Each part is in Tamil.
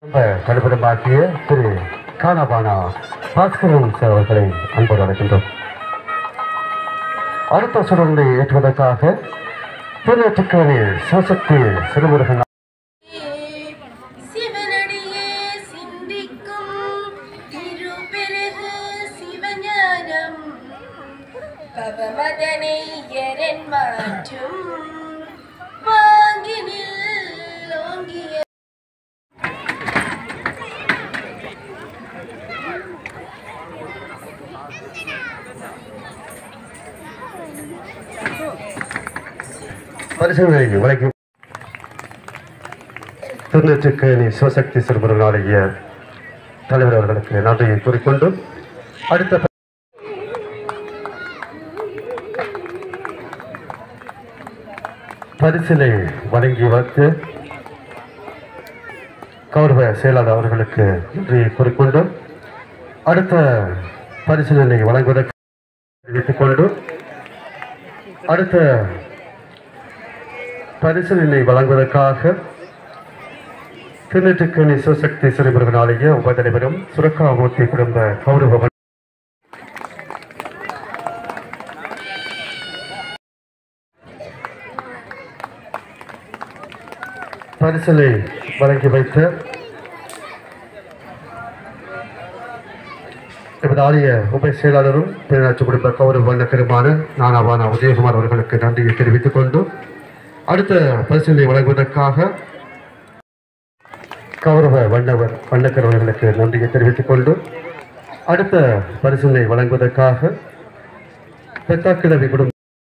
ரொம்ப கடுபடமாக்கிய திரு கானாபானா பாஸ்கரன் சார் அவர்களை அன்போடு அழைக்கின்றோம் அடுத்த சுடலை ஏற்றுவதற்காக திருநெற்றுக்கணி சிவசக்தி சிறுமுருகன் சிவனடியே சிந்திக்கும் திருப்பெருகு சிவஞானம் பவமதனை எரன் மாற்றும் வாங்கினில் ஓங்கிய பரிசுகளை வழங்கி திருநெற்றுக்கணி சிவசக்தி சிறுமுருகன் ஆகிய தலைவர் அவர்களுக்கு நன்றியை கூறிக்கொண்டு அடுத்த பரிசிலை வழங்கி வைத்து கௌரவ செயலாளர் அவர்களுக்கு நன்றியை கூறிக்கொண்டு அடுத்த பரிசிலனை வழங்குவதற்கு தெரிவித்துக் கொண்டு அடுத்த பரிசிலனை வழங்குவதற்காக திருநெற்றுக்கணி சிவசக்தி சிறுமுருகன் ஆலய உபதலைவரும் சுரக்காமூர்த்தி குடும்ப கௌரவ வ- பரிசலை வழங்கி வைத்த எமது ஆலய உப செயலாளரும் பேராட்சி குடும்ப கௌரவ வண்ண பெருமான நானாவான உதயகுமார் அவர்களுக்கு நன்றியை தெரிவித்துக் கொண்டு அடுத்த பரிசீலனை வழங்குவதற்காக கௌரவ வண்ணவர் வண்ணக்கர் அவர்களுக்கு நன்றியை தெரிவித்துக் கொண்டு அடுத்த பரிசீலனை வழங்குவதற்காக பெத்தாக்கிழவி குடும்ப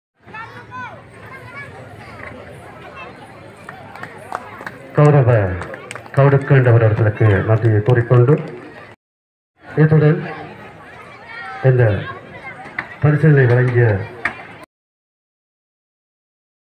கௌரவ கவுடுக்கண்டவர் அவர்களுக்கு நன்றியை கூறிக்கொண்டு இத்துடன் இந்த பரிசீலனை வழங்கிய